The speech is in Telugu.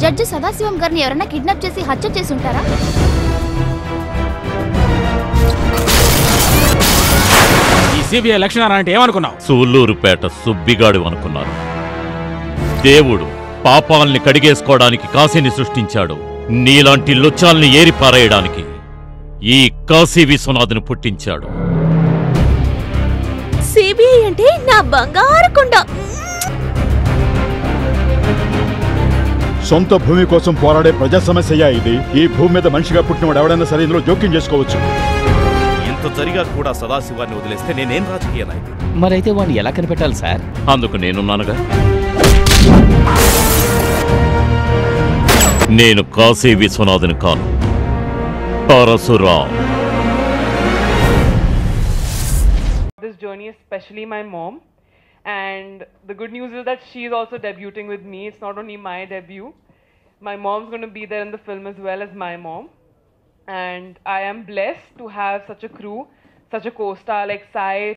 జడ్జి సదాశివం గారిని ఎవరైనా కిడ్నాప్ చేసి హత్య చేసి ఉంటారా ఈ సిబిఐ లక్షణాలు అంటే ఏమనుకున్నావు సూళ్ళూరుపేట సుబ్బిగాడు అనుకున్నారు దేవుడు పాపాల్ని కడిగేసుకోవడానికి కాశీని సృష్టించాడు నీలాంటి లుచ్చాల్ని ఏరిపారేయడానికి ఈ కాశీ విశ్వనాథుని పుట్టించాడు సిబిఐ అంటే నా బంగారు కొండ సొంత భూమి కోసం పోరాడే ప్రజా సమస్య ఇది ఈ భూమి మీద మనిషిగా పుట్టినవాడు ఎవడైనా సరే ఇందులో జోక్యం చేసుకోవచ్చు ఇంత జరిగా కూడా సదాశివాన్ని వదిలేస్తే నేనేం రాజకీయ నాయకుడు మరైతే వాడిని ఎలా కనిపెట్టాలి సార్ అందుకు నేనున్నానుగా నేను కాశీ విశ్వనాథుని కాను Parashuram this journey, especially my mom. And the good news is that she is also debuting with me. It's not only my debut. My mom's going to be there in the film as well as my mom. And I am blessed to have such a crew, such a co-star like Sai,